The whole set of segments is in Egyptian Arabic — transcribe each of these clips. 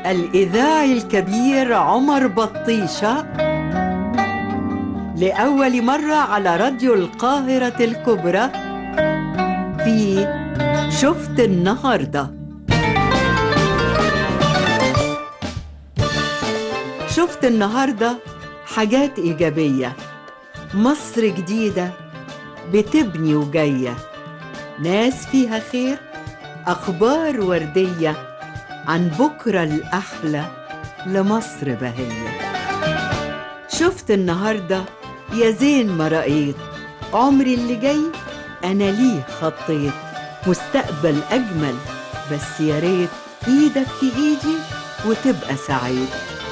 الإذاعي الكبير عمر بطيشة لأول مرة على راديو القاهرة الكبرى في شفت النهارده شفت النهارده حاجات إيجابية مصر جديدة بتبني وجاية ناس فيها خير أخبار وردية عن بكرة الأحلى لمصر بهية شفت النهاردة يا زين ما رأيت عمري اللي جاي أنا ليه خطيت مستقبل أجمل بس يا ريت إيدك في إيدي وتبقى سعيد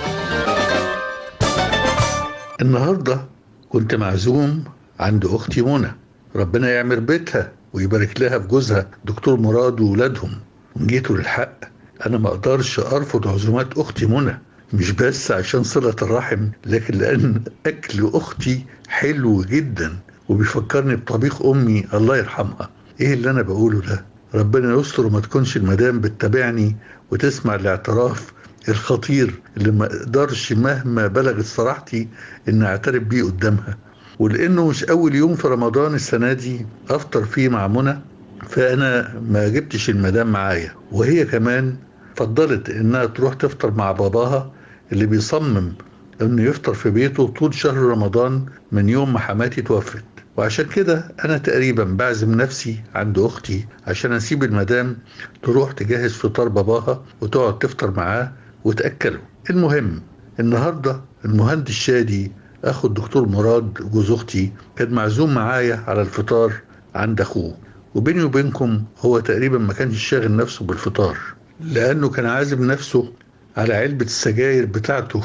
النهاردة كنت معزوم عند أختي منى ربنا يعمر بيتها ويبارك لها في جوزها دكتور مراد وولادهم جيتوا للحق أنا ما أقدرش أرفض عزومات أختي منى مش بس عشان صلة الرحم لكن لأن أكل أختي حلو جدا وبيفكرني بطبيخ أمي الله يرحمها إيه اللي أنا بقوله ده ربنا يستر وما تكونش المدام بتتابعني وتسمع الاعتراف الخطير اللي ما اقدرش مهما بلغت صراحتي ان اعترف بيه قدامها ولانه مش اول يوم في رمضان السنه دي افطر فيه مع منى فانا ما جبتش المدام معايا وهي كمان فضلت انها تروح تفطر مع باباها اللي بيصمم انه يفطر في بيته طول شهر رمضان من يوم ما حماتي توفت وعشان كده انا تقريبا بعزم نفسي عند اختي عشان اسيب المدام تروح تجهز فطار باباها وتقعد تفطر معاه وتاكله المهم النهارده المهندس شادي اخو الدكتور مراد جوز اختي كان معزوم معايا على الفطار عند اخوه وبيني وبينكم هو تقريبا ما كانش شاغل نفسه بالفطار لانه كان عازم نفسه على علبة السجاير بتاعته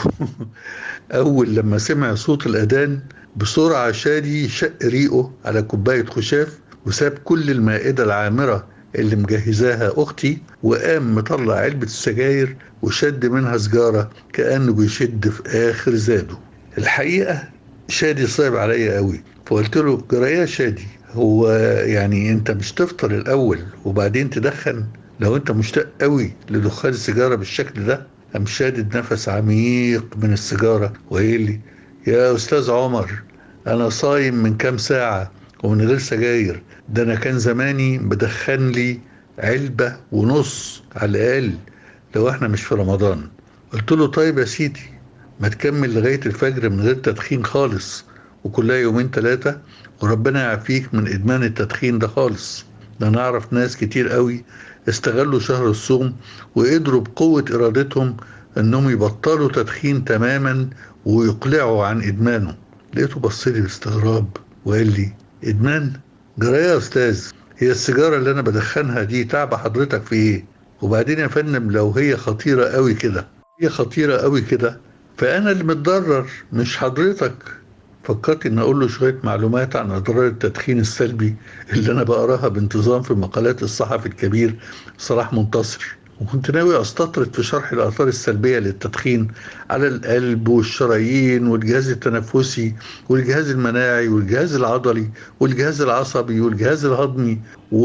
أول لما سمع صوت الأذان بسرعة شادي شق ريقه على كوباية خشاف وساب كل المائدة العامرة اللي مجهزاها أختي وقام مطلع علبة السجاير وشد منها سجارة كأنه بيشد في آخر زاده الحقيقة شادي صعب عليا قوي فقلت له جرايه شادي هو يعني انت مش تفطر الاول وبعدين تدخن لو انت مشتاق قوي لدخان السيجاره بالشكل ده قام شادد نفس عميق من السيجاره وقال لي يا استاذ عمر انا صايم من كام ساعه ومن غير سجاير ده انا كان زماني بدخن لي علبه ونص على الاقل لو احنا مش في رمضان قلت له طيب يا سيدي ما تكمل لغايه الفجر من غير تدخين خالص وكلها يومين ثلاثه وربنا يعافيك من ادمان التدخين ده خالص ده انا اعرف ناس كتير قوي استغلوا شهر الصوم وقدروا بقوة ارادتهم انهم يبطلوا تدخين تماما ويقلعوا عن ادمانه لقيته بصلي باستغراب وقال لي ادمان جرايه يا استاذ هي السيجارة اللي انا بدخنها دي تعب حضرتك في ايه وبعدين يا فندم لو هي خطيرة قوي كده هي خطيرة قوي كده فانا اللي متضرر مش حضرتك فكرت ان اقول له شويه معلومات عن اضرار التدخين السلبي اللي انا بقراها بانتظام في مقالات الصحفي الكبير صلاح منتصر وكنت ناوي استطرد في شرح الاثار السلبيه للتدخين على القلب والشرايين والجهاز التنفسي والجهاز المناعي والجهاز العضلي والجهاز العصبي والجهاز الهضمي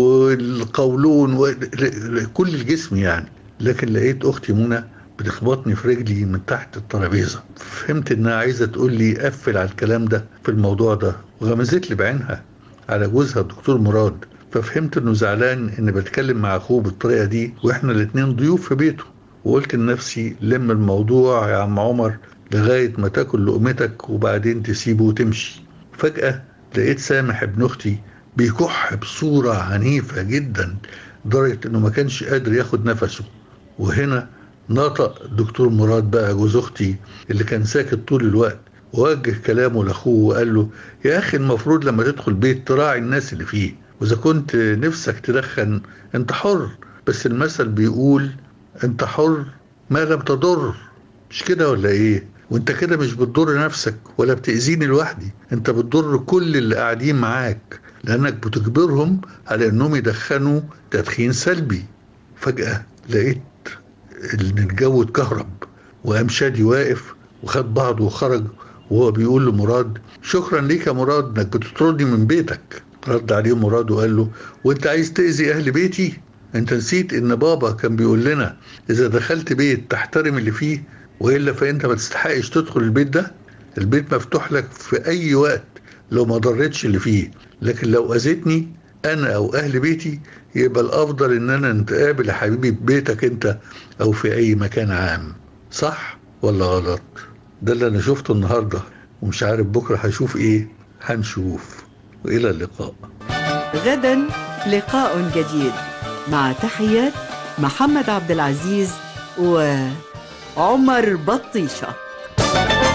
والقولون وكل الجسم يعني لكن لقيت اختي منى بتخبطني في رجلي من تحت الترابيزه فهمت انها عايزه تقول لي قفل على الكلام ده في الموضوع ده وغمزت لي بعينها على جوزها الدكتور مراد ففهمت انه زعلان اني بتكلم مع اخوه بالطريقه دي واحنا الاتنين ضيوف في بيته وقلت لنفسي لم الموضوع يا عم عمر لغايه ما تاكل لقمتك وبعدين تسيبه وتمشي فجاه لقيت سامح ابن اختي بيكح بصوره عنيفه جدا لدرجه انه ما كانش قادر ياخد نفسه وهنا نطق الدكتور مراد بقى جوز اختي اللي كان ساكت طول الوقت ووجه كلامه لاخوه وقال له يا اخي المفروض لما تدخل بيت تراعي الناس اللي فيه واذا كنت نفسك تدخن انت حر بس المثل بيقول انت حر ما لم تضر مش كده ولا ايه وانت كده مش بتضر نفسك ولا بتأذيني لوحدي انت بتضر كل اللي قاعدين معاك لانك بتجبرهم على انهم يدخنوا تدخين سلبي فجأة لقيت ان الجو اتكهرب وقام شادي واقف وخد بعضه وخرج وهو بيقول لمراد شكرا ليك يا مراد انك بتطردني من بيتك رد عليه مراد وقال له وانت عايز تأذي اهل بيتي انت نسيت ان بابا كان بيقول لنا اذا دخلت بيت تحترم اللي فيه والا فانت ما تستحقش تدخل البيت ده البيت مفتوح لك في اي وقت لو ما ضرتش اللي فيه لكن لو اذيتني انا او اهل بيتي يبقى الافضل ان انا نتقابل يا حبيبي في بيتك انت او في اي مكان عام صح ولا غلط ده اللي انا شفته النهارده ومش عارف بكره هشوف ايه هنشوف والى اللقاء غدا لقاء جديد مع تحيات محمد عبد العزيز وعمر بطيشه